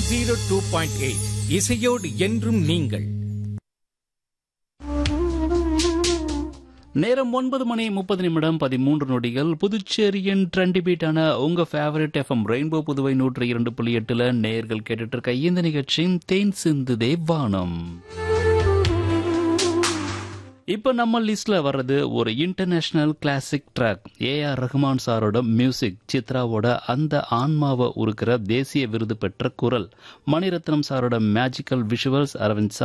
zero two point eight இசையோடு என்றும் நீங்கள் நேரம் ஒன்பது மணி முப்பது நிமிடம் பதிமூன்று நொடிகள் புதுச்சேரியின் ட்ரெண்டி பீட்டான உங்க ஃபேவரட் எஃப்எம் ரெயின்போ புதுவை நூற்றி இரண்டு புள்ளி எட்டுல நேர்கள் கேட்டுட்டு இருக்க இந்த நிகழ்ச்சியின் தேன் சிந்துதே வானம் இப்போ நம்ம லிஸ்ட்ல வர்றது ஒரு international classic track A R Rahman சாரோட மியூசிக் சித்ராவோட அந்த ஆன்மாவை உருக்கிற தேசிய விருது பெற்ற குரல் மணிரத்னம் சாரோட மேஜிக்கல் விஷுவல்ஸ் அரவிந்த்